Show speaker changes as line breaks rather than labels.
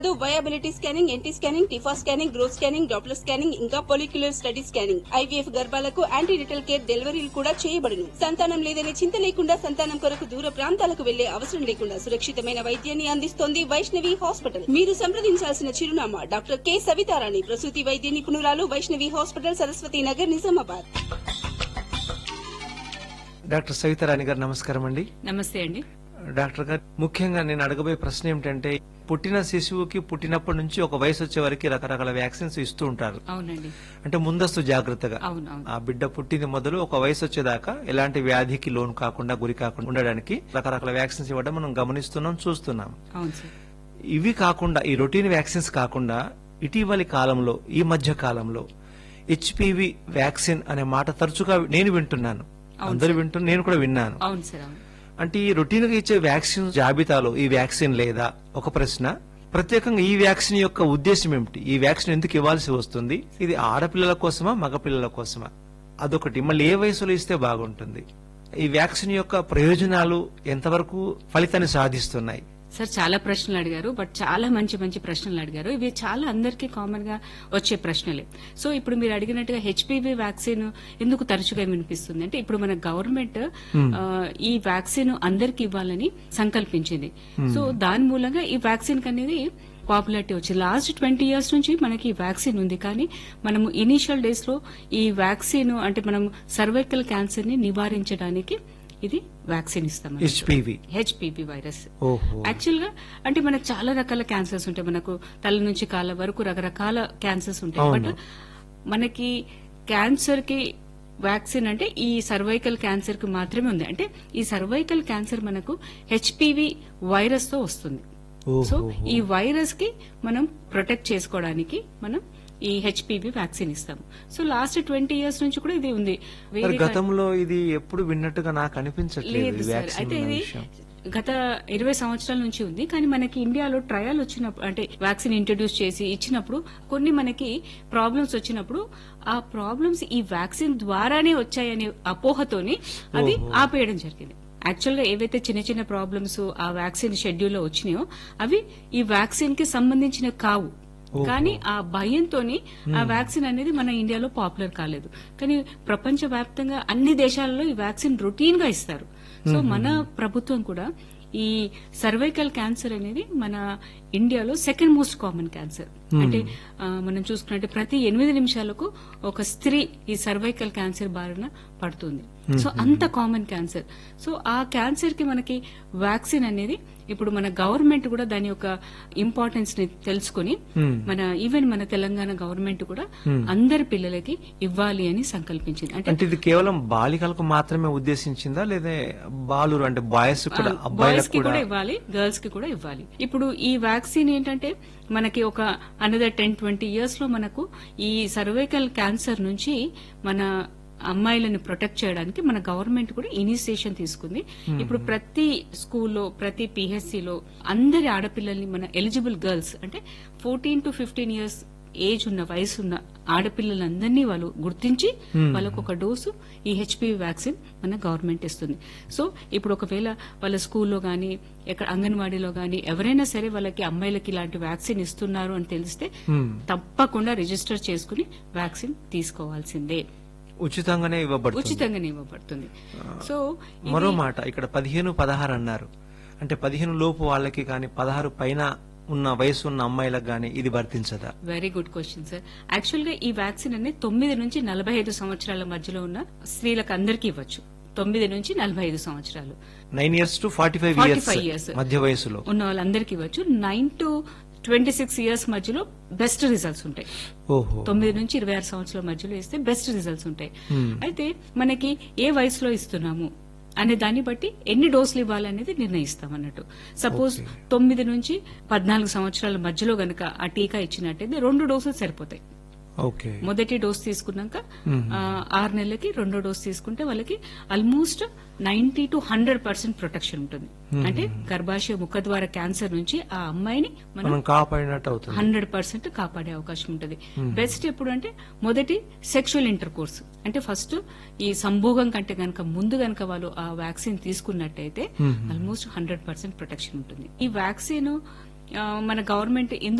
Viability scanning NT scanning TIFFA scanning growth scanning Doppler scanning ఇంకా follicular study scanning IVF గర్భాలకు antenatal care డెలివరీలు కూడా చేయబడును సంతానం లేదనే చింత లేకుండా సంతానం కొరకు దూర ప్రాంతాలకు వెళ్లే అవసరం లేకుండా సురక్షితమైన వైద్యాన్ని అందిస్తోంది వైష్ణవి హాస్పిటల్ మీరు సంప్రదించాల్సిన చిరునామా డాక్టర్ కె సవితారాణి ప్రసూతి వైద్య నిపుణురాలు వైష్ణవి హాస్పిటల్ సరస్వతి నగర్ నిజామాబాద్
డాక్టర్ సవితారాణి గారు నమస్కారం అండి
నమస్తే అండి
డాక్టర్ గారు ముఖ్యంగా నేను అడగబోయే ప్రశ్న ఏమిటంటే పుట్టిన శిశువుకి పుట్టినప్పటి నుంచి ఒక వయసు వచ్చే వరకు రకరకాల వ్యాక్సిన్స్ ఇస్తూ ఉంటారు
అవునండి
అంటే ముందస్తు జాగ్రత్తగా
అవును అవును
ఆ బిడ్డ పుట్టింది మొదలు ఒక వయసు వచ్చేదాకా ఎలాంటి వ్యాధికి లోన్ కాకుండా గురి కాకుండా ఉండడానికి రకరకాల వ్యాక్సిన్స్ ఇవ్వడం మనం గమనిస్తున్నాం చూస్తున్నాం
అవును సార్
ఇవి కాకుండా ఈ రొటీన్ వ్యాక్సిన్స్ కాకుండా ఇటీవలి కాలంలో ఈ మధ్య కాలంలో హెచ్పివి వ్యాక్సిన్ అనే మాట తరచుగా నేను వింటున్నాను అందరూ వింటున్నా నేను కూడా విన్నాను
అవును సార్ అవును
అంటే ఈ రొటీన్ గా ఇచ్చే వ్యాక్సిన్ జాబితాలో ఈ వ్యాక్సిన్ లేదా ఒక ప్రశ్న ప్రత్యేకంగా ఈ వ్యాక్సిన్ యొక్క ఉద్దేశం ఏమిటి ఈ వ్యాక్సిన్ ఎందుకు ఇవ్వాల్సి వస్తుంది ఇది ఆడపిల్లల కోసమా మగపిల్లల కోసమా అదొకటి మళ్ళీ ఏ వయసులో ఇస్తే బాగుంటుంది ఈ వ్యాక్సిన్ యొక్క ప్రయోజనాలు ఎంతవరకు ఫలితాన్ని సాధిస్తున్నాయి
సార్ చాలా ప్రశ్నలు అడిగారు బట్ చాలా మంచి మంచి ప్రశ్నలు అడిగారు ఇవి చాలా అందరికీ కామన్ గా వచ్చే ప్రశ్నలే సో ఇప్పుడు మీరు అడిగినట్టుగా హెచ్పివి వ్యాక్సిన్ ఎందుకు తరచుగా వినిపిస్తుంది అంటే ఇప్పుడు మన గవర్నమెంట్ ఆ, ఈ వ్యాక్సిన్ అందరికి ఇవ్వాలని సంకల్పించింది సో దాని మూలంగా ఈ వ్యాక్సిన్ అనేది పాపులారిటీ వచ్చింది లాస్ట్ ట్వంటీ ఇయర్స్ నుంచి మనకి ఈ వ్యాక్సిన్ ఉంది కానీ మనము ఇనీషియల్ డేస్ లో ఈ వ్యాక్సిన్ అంటే మనం సర్వైకల్ క్యాన్సర్ ని నివారించడానికి ఇది వ్యాక్సిన్ ఇస్తాం
హెచ్పివి
హెచ్పివి వైరస్
ఓహో
యాక్చువల్ గా అంటే మనకు చాలా రకాల క్యాన్సర్స్ ఉంటాయి మనకు తల నుంచి కాళ్ళ వరకు రకరకాల క్యాన్సర్స్ ఉంటాయి బట్
అవును.
మనకి క్యాన్సర్ కి వ్యాక్సిన్ అంటే ఈ సర్వైకల్ క్యాన్సర్ కి మాత్రమే ఉంది అంటే ఈ సర్వైకల్ క్యాన్సర్ మనకు హెచ్పివి వైరస్ తో వస్తుంది సో
ఓహో.
ఈ వైరస్ కి మనం ప్రొటెక్ట్ చేసుకోవడానికి మనం ఈ హెచ్పివి వ్యాక్సిన్ ఇస్తాము సో లాస్ట్ ట్వంటీ ఇయర్స్ నుంచి కూడా ఇది ఉంది
మరి
వేరే
గతంలో ఇది ఎప్పుడు విన్నట్టుగా నాకు అనిపించట్లేదు
లేదు
ఈ
సార్
వ్యాక్సిన్
అయితే
ఉన్న
ఇది
విషయం
గత ఇరవై సంవత్సరాల నుంచి ఉంది కానీ మనకి ఇండియాలో ట్రయల్ వచ్చినప్పుడు అంటే వ్యాక్సిన్ ఇంట్రడ్యూస్ చేసి ఇచ్చినప్పుడు కొన్ని మనకి ప్రాబ్లమ్స్ వచ్చినప్పుడు ఆ ప్రాబ్లమ్స్ ఈ వ్యాక్సిన్ ద్వారానే వచ్చాయనే అపోహతోని అది ఆపేయడం జరిగింది యాక్చువల్ గా ఏవైతే చిన్న చిన్న ప్రాబ్లమ్స్ ఆ వ్యాక్సిన్ షెడ్యూల్ లో వచ్చినాయో అవి ఈ వ్యాక్సిన్ కి సంబంధించిన కావు కానీ ఆ భయంతోని ఆ వ్యాక్సిన్ అనేది మన ఇండియాలో పాపులర్ కాలేదు కానీ ప్రపంచ వ్యాప్తంగా అన్ని దేశాలలో ఈ వ్యాక్సిన్ రొటీన్ గా ఇస్తారు సో మన ప్రభుత్వం కూడా ఈ సర్వైకల్ క్యాన్సర్ అనేది మన ఇండియాలో సెకండ్ మోస్ట్ కామన్ క్యాన్సర్ అంటే ఆ, మనం చూసుకున్నట్టే ప్రతి ఎనిమిది నిమిషాలకు ఒక స్త్రీ ఈ సర్వైకల్ క్యాన్సర్ బారిన పడుతుంది సో అంత కామన్ క్యాన్సర్ సో ఆ క్యాన్సర్ కి మనకి వ్యాక్సిన్ అనేది ఇప్పుడు మన గవర్నమెంట్ కూడా దాని యొక్క ఇంపార్టెన్స్ ని తెలుసుకుని మన ఈవెన్ మన తెలంగాణ గవర్నమెంట్ కూడా అందరి పిల్లలకి ఇవ్వాలి అని సంకల్పించింది అంటే
అంటే ఇది కేవలం బాలికలకు మాత్రమే ఉద్దేశించిందా లేదా బాలురు అంటే బాయ్స్ కూడా
బాయ్స్
అబ్బాయిలకు
కి
కూడా
కూడా ఇవ్వాలి గర్ల్స్ కి కూడా ఇవ్వాలి ఇప్పుడు ఈ వ్యాక్సిన్ ఏంటంటే మనకి ఒక అనదర్ టెన్ ట్వంటీ ఇయర్స్ లో మనకు ఈ సర్వైకల్ క్యాన్సర్ నుంచి మన అమ్మాయిలను ప్రొటెక్ట్ చేయడానికి మన గవర్నమెంట్ కూడా ఇనిషియేషన్ తీసుకుంది ఇప్పుడు ప్రతి స్కూల్లో ప్రతి పిహెచ్సిలో అందరి ఆడపిల్లల్ని మన ఎలిజిబుల్ గర్ల్స్ అంటే fourteen to fifteen years age ఉన్న వయసు ఉన్న ఆడపిల్లలందరినీ వాళ్ళు గుర్తించి వాళ్ళకు ఒక డోసు ఈ హెచ్పివి వ్యాక్సిన్ మన గవర్నమెంట్ ఇస్తుంది సో ఇప్పుడు ఒకవేళ వాళ్ళ స్కూల్లో గానీ ఎక్కడ అంగన్వాడీలో గానీ ఎవరైనా సరే వాళ్ళకి అమ్మాయిలకి ఇలాంటి వ్యాక్సిన్ ఇస్తున్నారు అని తెలిస్తే తప్పకుండా రిజిస్టర్ చేసుకుని వ్యాక్సిన్ తీసుకోవాల్సిందే
ఉచితంగానే ఇవ్వబడుతుంది
ఉచితంగానే ఇవ్వబడుతుంది సో ఇది-
మరో మాట ఇక్కడ పదిహేను పదహారు అన్నారు అంటే పదిహేను లోపు వాళ్ళకి కానీ పదహారు పైన ఉన్న వయసు ఉన్న అమ్మాయిలకు గానీ ఇది వర్తించదా
very good question sir actual గా ఈ వ్యాక్సిన్ అనేది తొమ్మిది నుంచి నలభై ఐదు సంవత్సరాల మధ్యలో ఉన్న స్త్రీలకు అందరికీ ఇవ్వచ్చు తొమ్మిది నుంచి నలభై ఐదు సంవత్సరాలు
nine years to forty five
45
years
years.
మధ్య వయసులో
ఉన్న వాళ్ళందరికీ ఇవ్వచ్చు nine to twenty six years మధ్యలో బెస్ట్ రిజల్ట్స్ ఉంటాయి
ఓహో
తొమ్మిది నుంచి ఇరవై ఆరు సంవత్సరాల మధ్యలో ఇస్తే బెస్ట్ రిజల్ట్స్ ఉంటాయి అయితే మనకి ఏ వయసులో ఇస్తున్నాము అనే దాన్ని బట్టి ఎన్ని డోసులు ఇవ్వాలనేది నిర్ణయిస్తాం అన్నట్టు సపోజ్ తొమ్మిది నుంచి పద్నాలుగు సంవత్సరాల మధ్యలో గనక ఆ టీకా ఇచ్చినట్టయితే రెండు డోసులు సరిపోతాయి
ఓకే
మొదటి డోస్ తీసుకున్నాక ఆ, ఆరు నెలలకి రెండో డోస్ తీసుకుంటే వాళ్ళకి almost ninety to hundred percent protection ఉంటుంది అంటే గర్భాశయ ముఖద్వార క్యాన్సర్ నుంచి ఆ అమ్మాయిని మనం
మనం కాపాడినట్టు అవుతుంది
హండ్రెడ్ పర్సెంట్ కాపాడే అవకాశం ఉంటుంది బెస్ట్ ఎప్పుడు అంటే మొదటి సెక్షువల్ ఇంటర్ కోర్స్ అంటే ఫస్ట్ ఈ సంభోగం కంటే గనక ముందు గనక వాళ్ళు ఆ వ్యాక్సిన్ తీసుకున్నట్టయితే ఆల్మోస్ట్ హండ్రెడ్ పర్సెంట్ ప్రొటెక్షన్ ఉంటుంది ఈ వ్యాక్సిన్ ఆ, మన గవర్నమెంట్ ఎందుకు